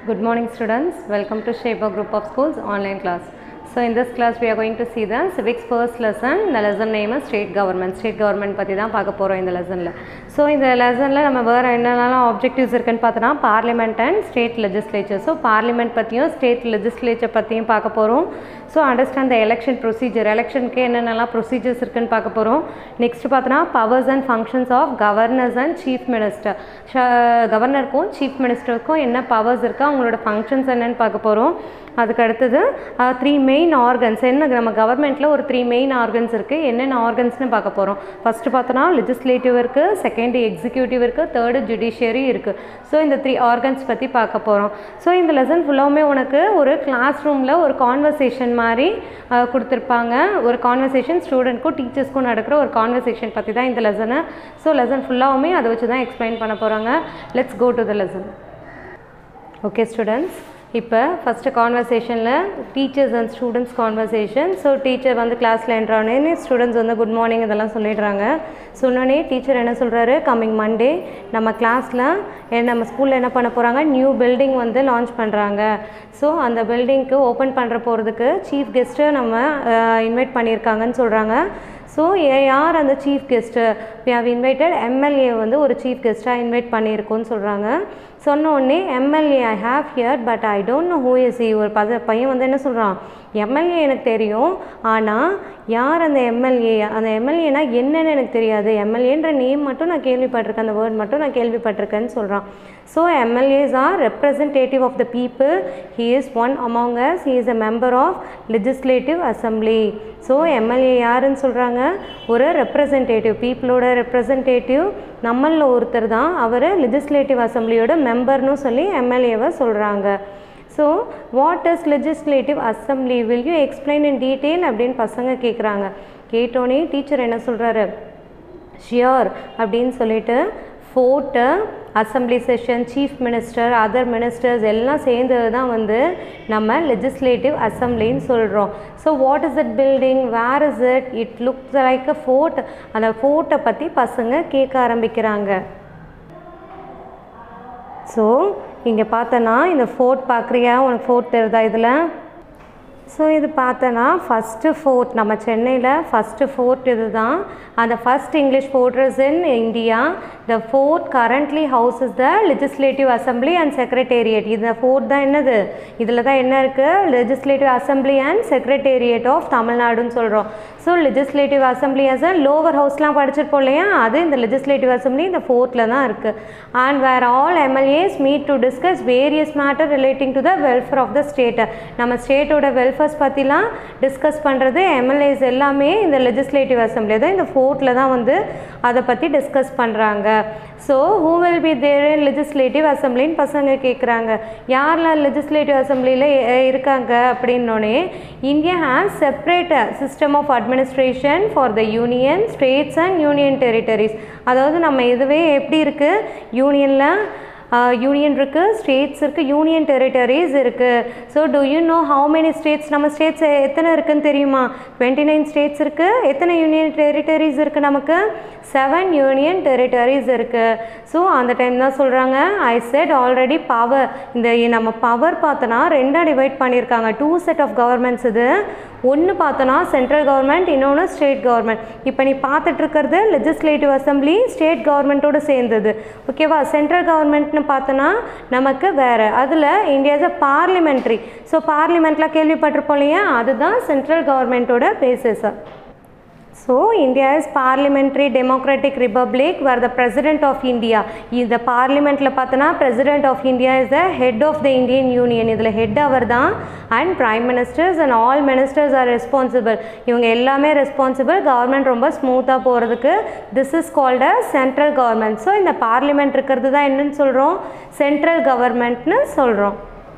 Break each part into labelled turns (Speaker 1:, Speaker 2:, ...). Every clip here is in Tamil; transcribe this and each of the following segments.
Speaker 1: Good morning students. Welcome to Shaper Group of Schools online class. So in this class we are going to see the civics first lesson. The lesson name is state government. State government பற்றி தான் பார்க்க போகிறோம் இந்த லெசனில் ஸோ இந்த லெசனில் நம்ம வேறு என்னென்னலாம் ஆப்ஜெக்டிவ்ஸ் இருக்குன்னு பார்த்தோன்னா parliament and state legislature so parliament பற்றியும் ஸ்டேட் லெஜிஸ்லேச்சர் பற்றியும் பார்க்க போகிறோம் so understand the election procedure எலெக்ஷனுக்கு என்னென்னலாம் ப்ரொசீஜர்ஸ் இருக்குன்னு பார்க்க போகிறோம் நெக்ஸ்ட் பார்த்தோன்னா powers and functions of governors and chief minister கவர்னருக்கும் சீஃப் மினிஸ்டருக்கும் என்ன பவர்ஸ் இருக்கோ அவங்களோட ஃபங்க்ஷன்ஸ் என்னன்னு பார்க்க போகிறோம் அதுக்கு அடுத்தது த்ரீ மெயின் ஆர்கன்ஸ் என்ன நம்ம கவர்மெண்ட்டில் ஒரு த்ரீ மெயின் ஆர்கன்ஸ் இருக்குது என்னென்ன ஆர்கன்ஸ்னு பார்க்க போகிறோம் ஃபஸ்ட்டு பார்த்தோன்னா லெஜிஸ்லேட்டிவ் இருக்குது செகண்ட் எக்ஸிக்யூட்டிவ் இருக்குது தேர்டு ஜுடிஷியரி இருக்குது ஸோ இந்த த்ரீ ஆர்கன்ஸ் பற்றி பார்க்க போகிறோம் ஸோ இந்த லெசன் ஃபுல்லாகவுமே உனக்கு ஒரு கிளாஸ் ரூமில் ஒரு கான்வர்சேஷன் மாதிரி அஹ், கொடுத்துருப்பாங்க ஒரு கான்வர்சேஷன் ஸ்டூடெண்ட்க்கும் டீச்சர்ஸ்க்கும் நடக்கிற ஒரு கான்வர்சேஷன் பற்றி தான் இந்த லெசனை ஸோ லெசன் ஃபுல்லாகவுமே அதை வச்சு தான் எக்ஸ்பிளைன் பண்ண போகிறாங்க let's go to the lesson okay students இப்போ ஃபஸ்ட்டு கான்வர்சேஷனில் teachers and students conversation so teacher வந்து கிளாஸில் என்ட்ரானே ஸ்டூடெண்ட்ஸ் வந்து குட் மார்னிங் இதெல்லாம் சொல்லிடுறாங்க சொன்னோடனே டீச்சர் என்ன சொல்கிறாரு கம்மிங் மண்டே நம்ம கிளாஸில் நம்ம ஸ்கூலில் என்ன பண்ண போகிறாங்க நியூ பில்டிங் வந்து லான்ச் பண்ணுறாங்க ஸோ அந்த பில்டிங்க்கு ஓப்பன் பண்ணுற போகிறதுக்கு சீஃப் கெஸ்ட்டு நம்ம இன்வைட் பண்ணியிருக்காங்கன்னு சொல்கிறாங்க ஸோ யார் அந்த chief guest we have invited MLA வந்து ஒரு சீஃப் கெஸ்ட்டாக இன்வைட் பண்ணியிருக்கோன்னு சொல்கிறாங்க சொன்ன உடனே MLA I have hear but I don't know who is ஒரு பத பையன் வந்து என்ன சொல்கிறான் எம்எல்ஏ எனக்கு தெரியும் ஆனால் யார் அந்த எம்எல்ஏ அந்த எம்எல்ஏனா என்னன்னு எனக்கு தெரியாது எம்எல்ஏன்ற நேம் மட்டும் நான் கேள்விப்பட்டிருக்கேன் அந்த வேர்ட் மட்டும் நான் கேள்விப்பட்டிருக்கேன்னு சொல்கிறான் so MLAs are representative of the people he is one among us he is a member of legislative assembly so MLA யாருன்னு சொல்கிறாங்க ஒரு ரெப்ரசன்டேட்டிவ் பீப்புளோட ரெப்ரசன்டேட்டிவ் நம்மளில் ஒருத்தர் தான் அவர் லெஜிஸ்லேட்டிவ் அசம்பிளியோட மெம்பர்னு சொல்லி எம்எல்ஏவை சொல்கிறாங்க so what is legislative assembly will you explain in detail அப்படின்னு பசங்க கேட்குறாங்க கேட்டோன்னே டீச்சர் என்ன சொல்கிறாரு ஷியோர் அப்படின்னு சொல்லிட்டு fort assembly session chief minister other ministers எல்லாம் சேர்ந்தது தான் வந்து நம்ம லெஜிஸ்லேட்டிவ் அசம்பிளின்னு சொல்கிறோம் so what is it building where is it it looks like a fort அந்த ஃபோர்ட்டை பற்றி பசங்க கேட்க ஆரம்பிக்கிறாங்க ஸோ இங்கே பார்த்தனா இந்த ஃபோர்ட் பார்க்குறியா உனக்கு ஃபோர்ட் தெரியுதா இதில் ஸோ இது பார்த்தோன்னா ஃபஸ்ட்டு ஃபோர்ட் நம்ம சென்னையில் ஃபஸ்ட்டு ஃபோர்ட் இது தான் அந்த first English fortress in India the fort currently house is the legislative assembly and secretariat இந்த ஃபோர்ட் தான் என்னது இதில் தான் என்ன இருக்குது legislative assembly and secretariat of தமிழ்நாடுன்னு சொல்கிறோம் so legislative assembly as a lower ஹவுஸ்லாம் படிச்சிருப்போம் இல்லையா அது இந்த லெஜிஸ்லேட்டிவ் அசம்பிளி இந்த ஃபோர்ட்டில் தான் இருக்குது and where all MLAs meet to discuss various matter relating to the welfare of the ஸ்டேட்டை நம்ம ஸ்டேட்டோட வெல்ஃபேர்ஸ் பற்றிலாம் டிஸ்கஸ் பண்ணுறது எம்எல்ஏஸ் எல்லாமே இந்த லெஜிஸ்லேட்டிவ் அசம்பிளி தான் இந்த ஃபோர்ட்டில் தான் வந்து அதை பற்றி டிஸ்கஸ் பண்ணுறாங்க so who will be there in legislative அசம்பிளின்னு பசங்க கேட்குறாங்க யாரெல்லாம் லெஜிஸ்லேட்டிவ் அசம்பிளியில் இருக்காங்க அப்படின்னோடனே India has separate system of administration for the union states and union territories அதாவது நம்ம இதுவே எப்படி இருக்குது யூனியனில் யூனியன் இருக்குது ஸ்டேட்ஸ் இருக்குது யூனியன் டெரிட்டரிஸ் இருக்குது so do you know how many states நம்ம ஸ்டேட்ஸ் எத்தனை இருக்குன்னு தெரியுமா டுவெண்ட்டி நைன் ஸ்டேட்ஸ் இருக்குது எத்தனை யூனியன் டெரிட்டரிஸ் இருக்குது நமக்கு செவன் யூனியன் டெரிட்டரிஸ் இருக்குது ஸோ அந்த டைம் தான் சொல்கிறாங்க ஐ செட் ஆல்ரெடி பவர் இந்த நம்ம பவர் பார்த்தோன்னா ரெண்டாக டிவைட் பண்ணியிருக்காங்க டூ செட் ஆஃப் கவர்மெண்ட்ஸ் இது ஒன்று பார்த்தோன்னா சென்ட்ரல் கவர்மெண்ட் இன்னொன்று ஸ்டேட் கவர்மெண்ட் இப்போ நீ பார்த்துட்டு இருக்கிறது லெஜிஸ்லேட்டிவ் அசம்பிளி ஸ்டேட் கவர்மெண்ட்டோடு சேர்ந்தது ஓகேவா சென்ட்ரல் கவர்மெண்ட்னு பார்த்தோன்னா நமக்கு வேறு அதில் இந்தியாஸ் அ பார்லிமெண்ட்ரி ஸோ பார்லிமெண்ட்லாம் கேள்விப்பட்டிருப்போம் இல்லையா அதுதான் சென்ட்ரல் கவர்மெண்ட்டோட பேசிஸாக so India is parliamentary democratic republic where the president of India இந்த பார்லிமெண்ட்டில் பார்த்தோன்னா president of India is the head of the Indian union இதில் ஹெட் அவர் தான் and prime ministers and all ministers are responsible இவங்க எல்லாமே ரெஸ்பான்சிபிள் கவர்மெண்ட் ரொம்ப ஸ்மூத்தாக போகிறதுக்கு this is called a central government so இந்த பார்லிமெண்ட் இருக்கிறது தான் என்னன்னு சொல்கிறோம் சென்ட்ரல் கவர்மெண்ட்னு சொல்கிறோம்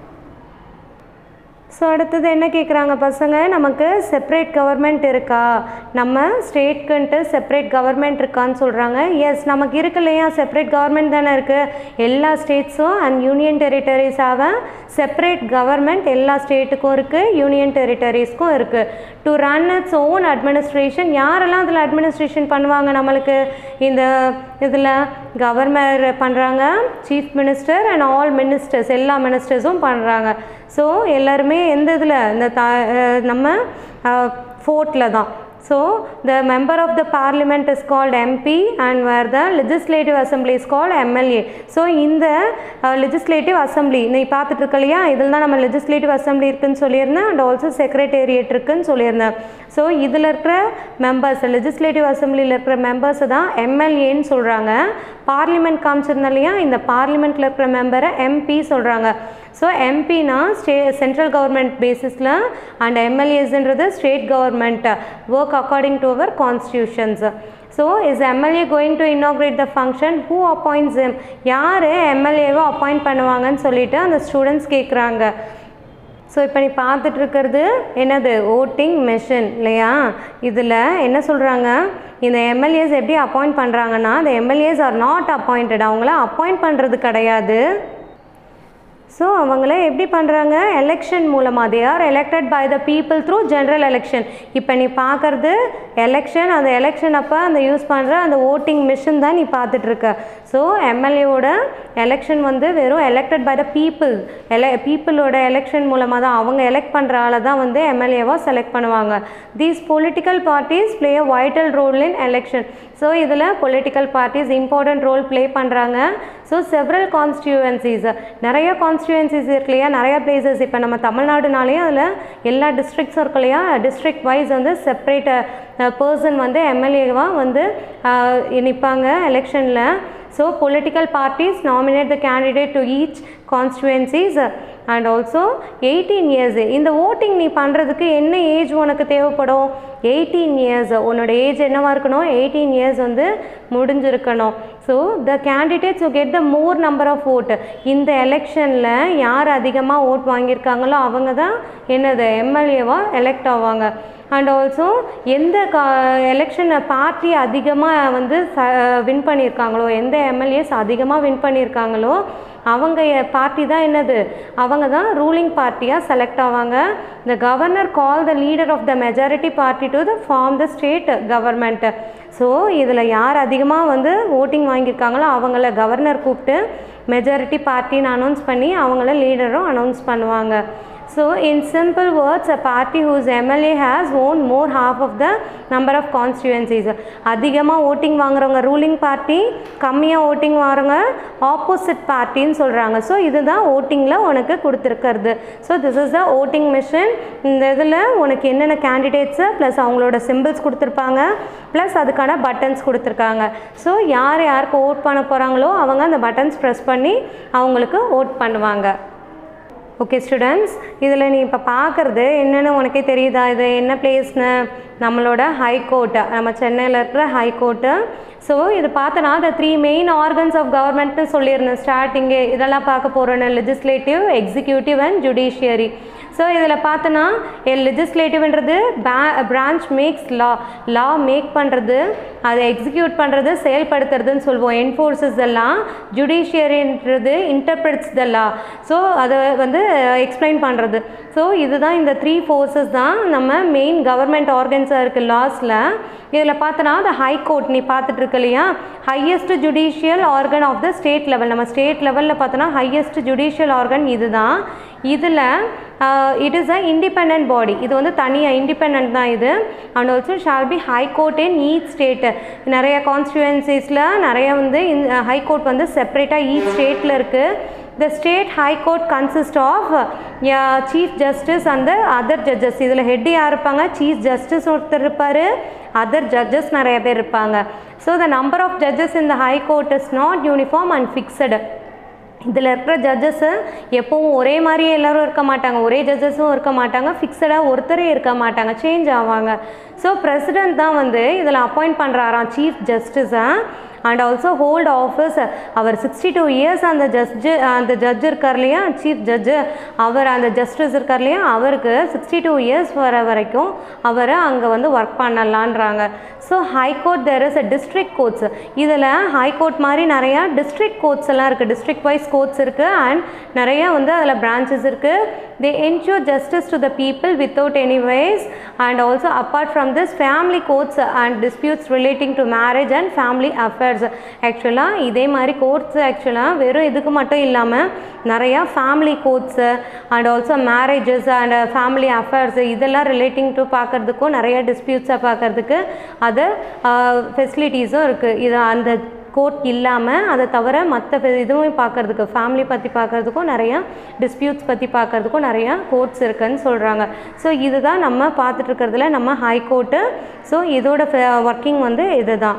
Speaker 1: ஸோ அடுத்தது என்ன கேட்குறாங்க பசங்க நமக்கு செப்பரேட் கவர்மெண்ட் இருக்கா நம்ம ஸ்டேட்க்குன்ட்டு செப்பரேட் கவர்மெண்ட் இருக்கான்னு சொல்கிறாங்க எஸ் நமக்கு இருக்கு இல்லையா செப்பரேட் கவர்மெண்ட் தானே இருக்குது எல்லா ஸ்டேட்ஸும் அண்ட் யூனியன் டெரிட்டரிஸ் ஆக செப்பரேட் கவர்மெண்ட் எல்லா ஸ்டேட்டுக்கும் இருக்குது யூனியன் டெரிட்டரிஸ்க்கும் இருக்குது to run its own administration யாரெல்லாம் அதில் அட்மினிஸ்ட்ரேஷன் பண்ணுவாங்க நம்மளுக்கு இந்த இதில் கவர்னர் பண்ணுறாங்க chief minister and all ministers எல்லா மினிஸ்டர்ஸும் பண்ணுறாங்க ஸோ எல்லாருமே எந்த இதில் இந்த த அஹ் நம்ம ஃபோர்ட்டில் தான் So the member of the parliament is called MP and where the legislative assembly is called MLA. So இந்த uh, legislative assembly நீ பார்த்துட்டு இருக்க இல்லையா இதில் தான் நம்ம legislative assembly இருக்குன்னு சொல்லியிருந்தேன் and also secretariat இருக்குன்னு சொல்லியிருந்தேன் ஸோ இதில் இருக்கிற மெம்பர்ஸ் legislative assemblyயில் இருக்கிற மெம்பர்ஸ் தான் எம்எல்ஏன்னு சொல்கிறாங்க பார்லிமெண்ட் காமிச்சிருந்தேன் இல்லையா இந்த பார்லிமெண்ட்டில் இருக்கிற மெம்பரை எம்பி சொல்கிறாங்க ஸோ எம்பினா ஸ்டே சென்ட்ரல் கவர்மெண்ட் பேசிஸில் அண்ட் எம்எல்ஏஸ்ன்றது state government work according to our constitutions so is MLA going to inaugurate the function who appoints them யார் எம்எல்ஏவை அப்பாயிண்ட் பண்ணுவாங்கன்னு சொல்லிட்டு அந்த ஸ்டூடெண்ட்ஸ் கேட்குறாங்க ஸோ இப்போ நீ பார்த்துட்டு இருக்கிறது என்னது ஓட்டிங் மெஷின் இல்லையா இதில் என்ன சொல்கிறாங்க இந்த எம்எல்ஏஸ் எப்படி அப்பாயிண்ட் பண்ணுறாங்கன்னா இந்த எம்எல்ஏஸ் ஆர் நாட் அப்பாயிண்டட் அவங்கள அப்பாயிண்ட் பண்ணுறது கிடையாது ஸோ அவங்கள எப்படி பண்ணுறாங்க எலெக்ஷன் மூலமாக they are elected by the people through general election இப்போ நீ பார்க்குறது எலெக்ஷன் அந்த எலெக்ஷன் அப்போ அந்த யூஸ் பண்ணுற அந்த ஓட்டிங் மிஷின் தான் நீ பார்த்துட்ருக்க ஸோ எம்எல்ஏவோட எலெக்ஷன் வந்து வெறும் எலெக்டட் பை த பீப்புள் எல பீப்புளோட எலெக்ஷன் மூலமாக தான் அவங்க எலெக்ட் பண்ணுற ஆளை தான் வந்து எம்எல்ஏவாக செலக்ட் பண்ணுவாங்க these political parties play a vital role in election so இதில் political parties important role play பண்ணுறாங்க ஸோ செவரல் கான்ஸ்டியூவன்சிஸ் நிறைய கான்ஸ்டியூவன்சிஸ் இருக்கு இல்லையா நிறைய பிளேசஸ் இப்போ நம்ம தமிழ்நாடுனாலேயே அதில் எல்லா டிஸ்ட்ரிக்ஸும் இருக்கு இல்லையா டிஸ்ட்ரிக்ட் வைஸ் வந்து செப்பரேட் பர்சன் வந்து எம்எல்ஏவாக வந்து நிற்பாங்க எலெக்ஷனில் so political parties nominate the candidate to each constituencies and also eighteen years இந்த ஓட்டிங் நீ பண்ணுறதுக்கு என்ன ஏஜ் உனக்கு தேவைப்படும் எயிட்டீன் இயர்ஸ் உன்னோட ஏஜ் என்னவாக இருக்கணும் எயிட்டீன் இயர்ஸ் வந்து முடிஞ்சிருக்கணும் so the candidates get the more number of vote இந்த எலெக்ஷனில் யார் அதிகமாக ஓட் வாங்கியிருக்காங்களோ அவங்க தான் என்னது எம்எல்ஏவாக எலெக்ட் ஆவாங்க அண்ட் ஆல்சோ எந்த கா எலெக்ஷனை பார்ட்டி அதிகமாக வந்து ச வின் பண்ணியிருக்காங்களோ எந்த எம்எல்ஏஸ் அதிகமாக வின் பண்ணியிருக்காங்களோ அவங்க பார்ட்டி தான் என்னது அவங்க தான் ரூலிங் பார்ட்டியாக செலக்ட் ஆவாங்க the governor call the leader of the majority party to the form the state government so இதில் யார் அதிகமாக வந்து ஓட்டிங் வாங்கியிருக்காங்களோ அவங்கள கவர்னர் கூப்பிட்டு மெஜாரிட்டி பார்ட்டின்னு அனௌன்ஸ் பண்ணி அவங்கள லீடரும் அனௌன்ஸ் பண்ணுவாங்க So in simple words, a party whose MLA has won more half of the number of constituencies. அதிகமாக ஓட்டிங் வாங்குறவங்க ரூலிங் பார்ட்டி கம்மியாக ஓட்டிங் வாங்குறவங்க ஆப்போசிட் பார்ட்டின்னு சொல்கிறாங்க ஸோ இதுதான் ஓட்டிங்கில் உனக்கு கொடுத்துருக்கிறது so this is the voting machine இந்த இதில் உனக்கு என்னென்ன கேண்டிடேட்ஸு ப்ளஸ் அவங்களோட சிம்பிள்ஸ் கொடுத்துருப்பாங்க ப்ளஸ் அதுக்கான பட்டன்ஸ் கொடுத்துருக்காங்க ஸோ யார் யாருக்கு ஓட் பண்ண போகிறாங்களோ அவங்க அந்த பட்டன்ஸ் ப்ரெஸ் பண்ணி அவங்களுக்கு ஓட் பண்ணுவாங்க ஓகே ஸ்டூடெண்ட்ஸ் இதில் நீ இப்போ பார்க்குறது என்னென்னு உனக்கே தெரியுதா இது என்ன பிளேஸ்னு நம்மளோட ஹைகோர்ட்டு நம்ம சென்னையில் இருக்கிற ஹைகோர்ட்டு ஸோ இது பார்த்தனா the three main organs of கவர்மெண்ட்னு சொல்லியிருந்தேன் ஸ்டார்டிங்கே இதெல்லாம் பார்க்க போகிறோன்னு legislative executive and judiciary so இதில் பார்த்தோன்னா லெஜிஸ்லேட்டிவ்ன்றது பே branch makes law law make பண்ணுறது அதை எக்ஸிக்யூட் பண்ணுறது செயல்படுத்துறதுன்னு சொல்லுவோம் என்ஃபோர்ஸஸ் எல்லாம் ஜுடிஷியரின்றது இன்டர்பிரட்ஸ் த லா ஸோ அதை வந்து எக்ஸ்பிளைன் பண்ணுறது ஸோ இதுதான் இந்த த்ரீ ஃபோர்ஸஸ் தான் நம்ம மெயின் கவர்மெண்ட் ஆர்கன்ஸாக இருக்குது லாஸில் இதில் பார்த்தோன்னா the ஹை கோர்ட் நீ பார்த்துட்டு இருக்க இல்லையா highest judicial organ of the state level நம்ம ஸ்டேட் லெவலில் பார்த்தோன்னா ஹையஸ்ட் ஜுடிஷியல் ஆர்கன் இதுதான் இதில் it is a independent body இது வந்து தனியாக இண்டிபெண்ட் தான் இது and also shall be high court in each state நிறைய கான்ஸ்டியூவன்சிஸில் நிறைய வந்து ஹை கோர்ட் வந்து செப்பரேட்டாக ஈச் ஸ்டேட்டில் இருக்குது the state high court consist of chief justice and other judges இதில் ஹெட் யார் இருப்பாங்க சீஃப் ஜஸ்டிஸ் ஒருத்தர் இருப்பார் அதர் ஜட்ஜஸ் நிறைய பேர் இருப்பாங்க so the number of judges இந்த high court is not uniform and fixed இதில் இருக்கிற ஜட்ஜஸ்ஸு எப்பவும் ஒரே மாதிரியே எல்லோரும் இருக்க மாட்டாங்க ஒரே ஜட்ஜஸும் இருக்க மாட்டாங்க ஃபிக்ஸடாக ஒருத்தரே இருக்க மாட்டாங்க சேஞ்ச் ஆவாங்க ஸோ பிரசிடெண்ட் தான் வந்து இதில் அப்பாயிண்ட் பண்ணுறாராம் சீஃப் ஜஸ்டிஸை அண்ட் ஆல்சோ ஹோல்ட் ஆஃபீஸ் அவர் சிக்ஸ்டி டூ இயர்ஸ் அந்த ஜட்ஜு அந்த ஜட்ஜ் இருக்கார் இல்லையா சீஃப் ஜட்ஜு அவர் அந்த ஜஸ்டிஸ் இருக்கார் இல்லையா அவருக்கு சிக்ஸ்டி டூ இயர்ஸ் வர வரைக்கும் அவர் அங்கே வந்து ஒர்க் பண்ணலான்றாங்க so high court there is a district courts இதில் ஹைகோர்ட் மாதிரி நிறையா டிஸ்ட்ரிக்ட் கோர்ட்ஸ் எல்லாம் இருக்குது டிஸ்ட்ரிக்ட் வைஸ் கோர்ட்ஸ் இருக்குது அண்ட் நிறையா வந்து அதில் பிரான்ச்சஸ் இருக்குது they ensure justice to the people without any ways and also apart from this family courts and disputes relating to marriage and family affairs ஆக்சுவலாக இதே மாதிரி கோர்ட்ஸ் ஆக்சுவலாக வெறும் இதுக்கு மட்டும் இல்லாமல் நிறையா family courts and also marriages and family affairs இதெல்லாம் ரிலேட்டிங் டு பார்க்குறதுக்கும் நிறைய டிஸ்பியூட்ஸை பார்க்குறதுக்கு அதர் ஃபெசிலிட்டிஸும் இருக்குது இது அந்த கோர்ட் இல்லாமல் அதை தவிர மற்ற இதுவும் பார்க்குறதுக்கு ஃபேமிலி பற்றி பார்க்குறதுக்கும் நிறையா டிஸ்பியூட்ஸ் பற்றி பார்க்குறதுக்கும் நிறையா கோர்ட்ஸ் இருக்குன்னு சொல்கிறாங்க ஸோ இதுதான் நம்ம பார்த்துட்ருக்கிறதுல நம்ம ஹை கோர்ட்டு ஸோ இதோட ஒர்க்கிங் வந்து இது தான்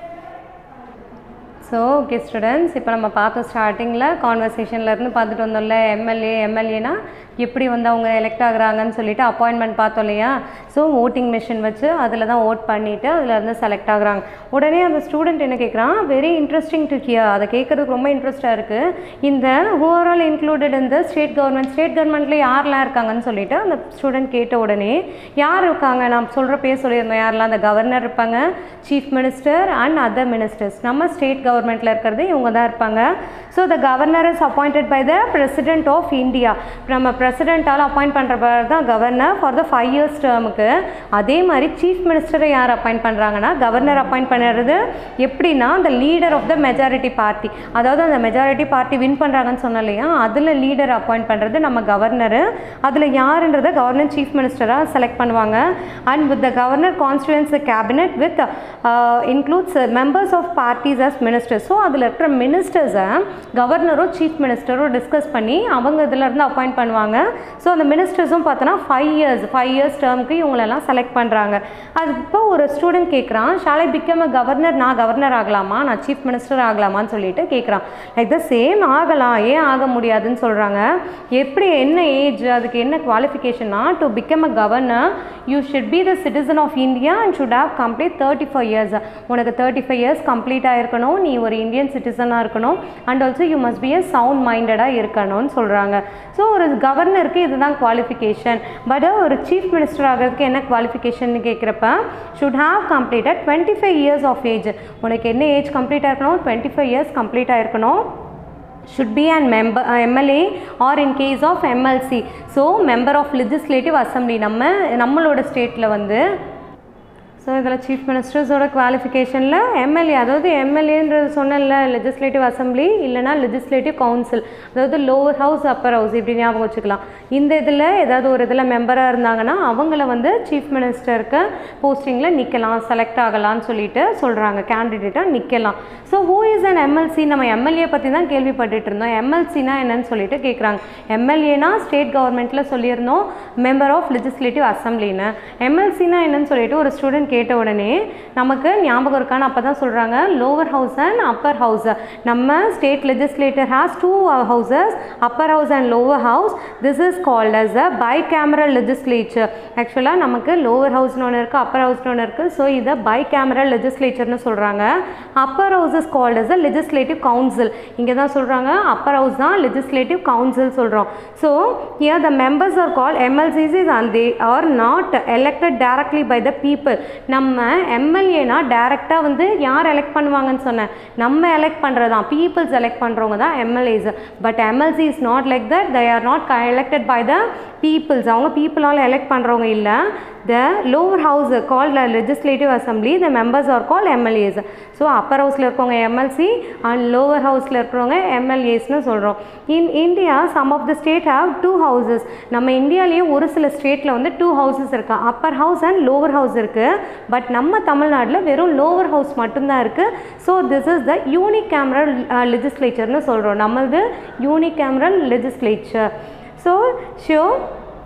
Speaker 1: ஸோ ஓகே ஸ்டூடெண்ட்ஸ் இப்போ நம்ம பார்த்தோம் ஸ்டார்டிங்கில் கான்வர்சேஷன்லேருந்து பார்த்துட்டு வந்தோம்ல எம்எல்ஏ எம்எல்ஏனா எப்படி வந்து அவங்க எலெக்ட் ஆகுறாங்கன்னு சொல்லிட்டு அப்பாயின்மெண்ட் பார்த்தோம் இல்லையா ஸோ ஓட்டிங் மிஷின் வச்சு அதில் தான் ஓட் பண்ணிவிட்டு அதில் இருந்து செலக்ட் ஆகுறாங்க உடனே அந்த ஸ்டூடெண்ட் என்ன கேட்குறான் வெரி இன்ட்ரெஸ்டிங் டு ஹியர் அதை கேட்குறதுக்கு ரொம்ப இன்ட்ரெஸ்ட்டாக இருக்குது இந்த ஓவரால் இன்க்ளூடட் இந்த ஸ்டேட் கவர்மெண்ட் ஸ்டேட் கவர்மெண்ட்டில் யாரெல்லாம் இருக்காங்கன்னு சொல்லிட்டு அந்த ஸ்டூடெண்ட் கேட்ட உடனே யார் இருக்காங்க நான் சொல்கிற பேர் சொல்லியிருந்தோம் யாரெல்லாம் அந்த கவர்னர் இருப்பாங்க chief minister and other ministers நம்ம ஸ்டேட் கவர்மெண்ட்டில் இருக்கிறது இவங்க தான் இருப்பாங்க so the governor is appointed by the president of India நம்ம பிரசிடென்ட்டால் அப்பாயிண்ட் பண்ணுறவர் தான் governor for the five years டேர்முக்கு அதே மாதிரி சீஃப் மினிஸ்டரை யார் அப்பாயிண்ட் பண்ணுறாங்கன்னா கவர்னர் அப்பாயிண்ட் பண்ணுறது எப்படின்னா அந்த leader of the majority party அதாவது அந்த மெஜாரிட்டி பார்ட்டி வின் பண்ணுறாங்கன்னு சொன்னோம் இல்லையா அதில் லீடர் அப்பாயிண்ட் பண்ணுறது நம்ம கவர்னரு அதில் யாருன்றதை கவர்னர் சீஃப் மினிஸ்டராக செலக்ட் பண்ணுவாங்க and with the governor constitutes cabinet with includes members of parties as ministers so அதில் இருக்கிற மினிஸ்டர்ஸை கவர்னரோ சீஃப் மினிஸ்டரோ டிஸ்கஸ் பண்ணி அவங்க இதிலேருந்து அப்பாயிண்ட் பண்ணுவாங்க ஸோ அந்த மினிஸ்டர்ஸும் பார்த்தோன்னா ஃபைவ் இயர்ஸ் ஃபைவ் இயர்ஸ் டேர்முக்கு இவங்களெல்லாம் செலக்ட் பண்ணுறாங்க அது இப்போ ஒரு ஸ்டூடெண்ட் கேட்குறான் ஷாலை பிகம் அ கவர்னர் நான் கவர்னர் ஆகலாமா நான் சீஃப் மினிஸ்டர் ஆகலாமான்னு சொல்லிட்டு கேட்குறான் லைக் த சேம் ஆகலாம் ஏன் ஆக முடியாதுன்னு சொல்கிறாங்க எப்படி என்ன ஏஜ் அதுக்கு என்ன குவாலிஃபிகேஷன்னா to become a governor you should be the citizen of India and should have complete thirty five years உனக்கு தேர்ட்டி ஃபைவ் இயர்ஸ் கம்ப்ளீட் ஆகிருக்கணும் நீ ஒரு இந்தியன் சிட்டிசனாக இருக்கணும் and also you must be a sound மைண்டடாக இருக்கணும்னு சொல்கிறாங்க ஸோ ஒரு கவர்னருக்கு இதுதான் குவாலிஃபிகேஷன் பட் ஒரு சீஃப் மினிஸ்டர் ஆகிறதுக்கு என்ன குவாலிஃபிகேஷன் கேட்குறப்ப should have completed twenty five years of age உனக்கு என்ன ஏஜ் கம்ப்ளீட் ஆயிருக்கணும் டுவெண்ட்டி ஃபைவ் இயர்ஸ் கம்ப்ளீட் ஆயிருக்கணும் should be an member uh, MLA or in case of MLC so member of legislative assembly நம்ம நம்மளோட ஸ்டேட்டில் வந்து ஸோ இதில் சீஃப் மினிஸ்டர்ஸோட குவாலிஃபிகேஷனில் எம்எல்ஏ அதாவது எம்எல்ஏன்றது சொன்னல லெஜிஸ்லேட்டிவ் அசம்பிளி இல்லைனா லெஜிஸ்லேட்டிவ் கவுன்சில் அதாவது லோவர் ஹவுஸ் அப்பர் ஹவுஸ் இப்படி ஞாபகம் வச்சுக்கலாம் இந்த இதில் ஏதாவது ஒரு இதில் மெம்பராக இருந்தாங்கன்னா அவங்கள வந்து சீஃப் மினிஸ்டருக்கு போஸ்டிங்கில் நிற்கலாம் செலக்ட் ஆகலாம்னு சொல்லிட்டு சொல்கிறாங்க கேண்டிடேட்டாக நிற்கலாம் so who is an MLC நம்ம எம்எல்ஏ பற்றி தான் கேள்விப்பட்டுட்டு இருந்தோம் எம்எல்சினா என்னன்னு சொல்லிட்டு கேட்குறாங்க எம்எல்ஏனா ஸ்டேட் கவர்மெண்ட்டில் சொல்லியிருந்தோம் மெம்பர் ஆஃப் லெஜிஸ்லேட்டிவ் அசம்பிளின்னு எம்எல்சினா என்னன்னு சொல்லிட்டு ஒரு ஸ்டூடெண்ட் கேட்ட உடனே நமக்கு ஞாபகம் இருக்கான்னு அப்போ தான் சொல்கிறாங்க lower house and upper house நம்ம state legislator has two houses upper house and lower house this is called as a bicameral legislature ஆக்சுவலாக நமக்கு லோவர் ஹவுஸ்னு ஒன்று இருக்குது அப்பர் ஹவுஸ்னு ஒன்று இருக்குது ஸோ இதை பை கேமரல் லெஜிஸ்லேச்சர்னு சொல்கிறாங்க upper house is called as a legislative council இங்கே தான் சொல்கிறாங்க அப்பர் ஹவுஸ் தான் லெஜிஸ்லேட்டிவ் கவுன்சில் சொல்கிறோம் so here the members are call MLCs and they are not elected directly by the people நம்ம எம்எல்ஏனா டேரெக்டாக வந்து யார் எலெக்ட் பண்ணுவாங்கன்னு சொன்னேன் நம்ம எலெக்ட் பண்ணுறது தான் பீப்புள்ஸ் எலெக்ட் பண்ணுறவங்க தான் MLAs but MLC is not like that they are not elected by the peoples அவங்க பீப்புளால் எலெக்ட் பண்ணுறவங்க இல்லை the lower house call legislative assembly the members are call MLAs so upper ஹவுஸில் இருக்கவங்க எம்எல்சி அண்ட் லோவர் ஹவுஸில் இருக்கிறவங்க எம்எல்ஏஸ்னு சொல்கிறோம் in India some of the state have two houses நம்ம இந்தியாலேயே ஒரு சில ஸ்டேட்டில் வந்து டூ ஹவுசஸ் இருக்கு upper house and lower house இருக்குது பட் நம்ம தமிழ்நாட்டில் வெறும் லோவர் ஹவுஸ் மட்டும்தான் இருக்குது so this is the unicameral லெஜிஸ்லேச்சர்னு சொல்கிறோம் நம்மளது unicameral legislature so so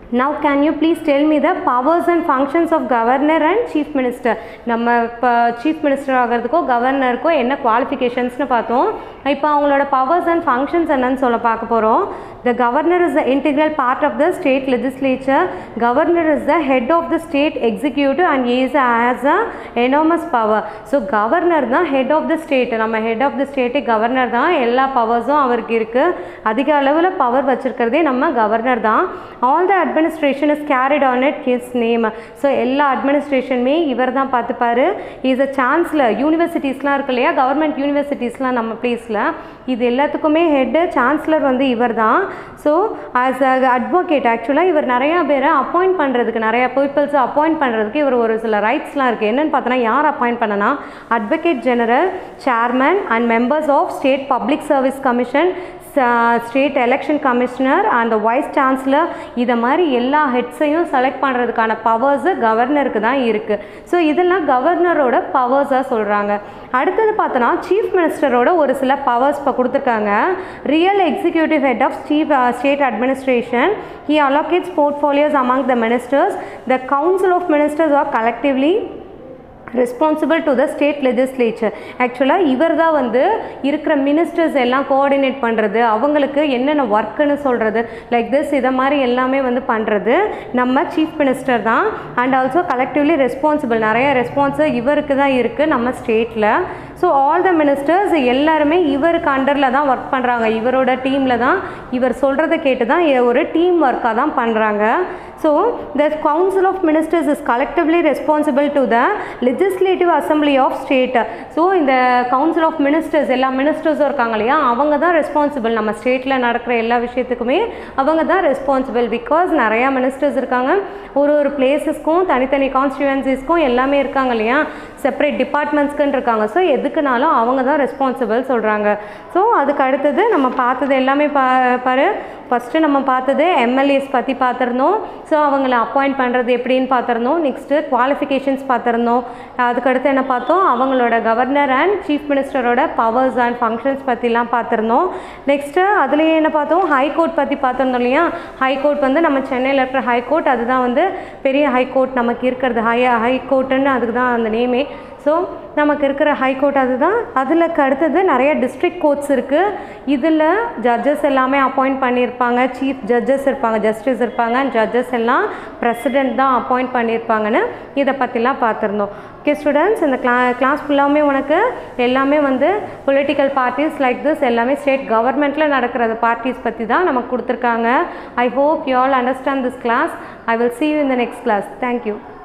Speaker 1: Now can you please tell me the powers and functions of governor and chief minister நம்ம இப்போ சீஃப் மினிஸ்டர் ஆகிறதுக்கோ கவர்னருக்கோ என்ன குவாலிஃபிகேஷன்ஸ்னு பார்த்தோம் இப்போ அவங்களோட பவர்ஸ் அண்ட் ஃபங்க்ஷன்ஸ் என்னன்னு சொல்ல பார்க்க போகிறோம் the governor is the integral part of the state legislature governor is the head of the state executive and is has a enormous power so governor தான் ஹெட் ஆஃப் த ஸ்டேட் நம்ம ஹெட் ஆஃப் த ஸ்டேட்டே கவர்னர் தான் எல்லா பவர்ஸும் அவருக்கு இருக்குது அதிக அளவில் பவர் வச்சுருக்கிறதே நம்ம கவர்னர் தான் all the administration is carried on it his name so எல்லா அட்மினிஸ்ட்ரேஷனுமே இவர் தான் பார்த்துப்பாரு இஸ் அ சான்ஸ்லர் யூனிவர்சிட்டிஸ்லாம் இருக்கு இல்லையா கவர்மெண்ட் யூனிவர்சிட்டிஸ்லாம் நம்ம பிளேஸில் இது எல்லாத்துக்குமே ஹெட்டு சான்ஸ்லர் வந்து இவர் தான் ஸோ ஆஸ் அ அட்வொகேட் ஆக்சுவலாக இவர் நிறையா பேரை அப்பாயிண்ட் பண்ணுறதுக்கு நிறையா பீப்புள்ஸை அப்பாயிண்ட் பண்ணுறதுக்கு இவர் ஒரு சில ரைட்ஸ்லாம் இருக்குது என்னென்னு பார்த்தோன்னா யார் அப்பாயிண்ட் பண்ணனா advocate general chairman and members of state public service commission state election commissioner and vice chancellor இதை மாதிரி எல்லா ஹெட்ஸையும் செலக்ட் பண்ணுறதுக்கான பவர்ஸு கவர்னருக்கு தான் இருக்குது ஸோ இதெல்லாம் கவர்னரோட பவர்ஸாக சொல்கிறாங்க அடுத்தது பார்த்தோன்னா சீஃப் மினிஸ்டரோட ஒரு சில பவர்ஸ் இப்போ கொடுத்துருக்காங்க real executive head of chief state administration he allocates portfolios among the ministers the council of ministers are collectively responsible to the state legislature ஆக்சுவலாக இவர் தான் வந்து இருக்கிற மினிஸ்டர்ஸ் எல்லாம் கோஆர்டினேட் பண்ணுறது அவங்களுக்கு என்னென்ன ஒர்க்குன்னு சொல்கிறது லைக் திஸ் இதை மாதிரி எல்லாமே வந்து பண்ணுறது நம்ம சீஃப் மினிஸ்டர் தான் அண்ட் ஆல்சோ கலெக்டிவ்லி ரெஸ்பான்சிபிள் நிறைய ரெஸ்பான்ஸு இவருக்கு தான் இருக்குது நம்ம ஸ்டேட்டில் ஸோ ஆல் த மினிஸ்டர்ஸ் எல்லாருமே இவருக்கு அண்டரில் தான் ஒர்க் பண்ணுறாங்க இவரோட டீமில் தான் இவர் சொல்கிறத கேட்டு தான் ஒரு டீம் ஒர்க்காக தான் பண்ணுறாங்க so the council of ministers is collectively responsible to the legislative assembly of state so இந்த கவுன்சில் ஆஃப் மினிஸ்டர்ஸ் எல்லா மினிஸ்டர்ஸும் இருக்காங்க இல்லையா அவங்க தான் ரெஸ்பான்சிபிள் நம்ம ஸ்டேட்டில் நடக்கிற எல்லா விஷயத்துக்குமே அவங்க தான் ரெஸ்பான்சிபிள் பிகாஸ் நிறையா மினிஸ்டர்ஸ் இருக்காங்க ஒரு ஒரு பிளேசஸ்க்கும் தனித்தனி கான்ஸ்டியூவன்சிஸ்க்கும் எல்லாமே இருக்காங்க இல்லையா செப்பரேட் டிபார்ட்மெண்ட்ஸ்க்குன்னு இருக்காங்க ஸோ எதுக்குனாலும் அவங்க தான் ரெஸ்பான்சிபிள் சொல்கிறாங்க ஸோ அதுக்கு அடுத்தது நம்ம பார்த்தது எல்லாமே பா பாரு ஃபஸ்ட்டு நம்ம பார்த்தது எம்எல்ஏஸ் பற்றி பார்த்துருந்தோம் ஸோ அவங்கள அப்பாயிண்ட் பண்ணுறது எப்படின்னு பார்த்துருந்தோம் நெக்ஸ்ட்டு குவாலிஃபிகேஷன்ஸ் பார்த்துருந்தோம் அதுக்கடுத்து என்ன பார்த்தோம் அவங்களோட கவர்னர் அண்ட் சீஃப் மினிஸ்டரோட பவர்ஸ் அண்ட் ஃபங்க்ஷன்ஸ் பற்றிலாம் பார்த்துருந்தோம் நெக்ஸ்ட்டு அதுலேயே என்ன பார்த்தோம் ஹைகோர்ட் பற்றி பார்த்துருந்தோம் இல்லையா ஹைகோர்ட் வந்து நம்ம சென்னையில் இருக்கிற ஹைகோர்ட் அதுதான் வந்து பெரிய ஹைகோர்ட் நமக்கு இருக்கிறது ஹை ஹைகோர்ட்டுன்னு அதுக்கு தான் அந்த நேமே ஸோ நமக்கு இருக்கிற ஹைகோர்ட் அதுதான் அதில் அடுத்தது நிறைய டிஸ்ட்ரிக்ட் கோர்ட்ஸ் இருக்குது இதில் ஜட்ஜஸ் எல்லாமே அப்பாயிண்ட் பண்ணியிருப்பாங்க சீஃப் ஜட்ஜஸ் இருப்பாங்க ஜஸ்டிஸ் இருப்பாங்க அண்ட் ஜட்ஜஸ் எல்லாம் பிரசிடெண்ட் தான் அப்பாயிண்ட் பண்ணியிருப்பாங்கன்னு இதை பற்றிலாம் பார்த்துருந்தோம் ஓகே ஸ்டூடெண்ட்ஸ் இந்த கிளா கிளாஸ் ஃபுல்லாமே உனக்கு எல்லாமே வந்து பொலிட்டிக்கல் பார்ட்டிஸ் லைக் திஸ் எல்லாமே ஸ்டேட் கவர்மெண்ட்டில் நடக்கிறது பார்ட்டிஸ் பற்றி தான் நமக்கு கொடுத்துருக்காங்க I hope you all understand this class I will see you in the next class thank you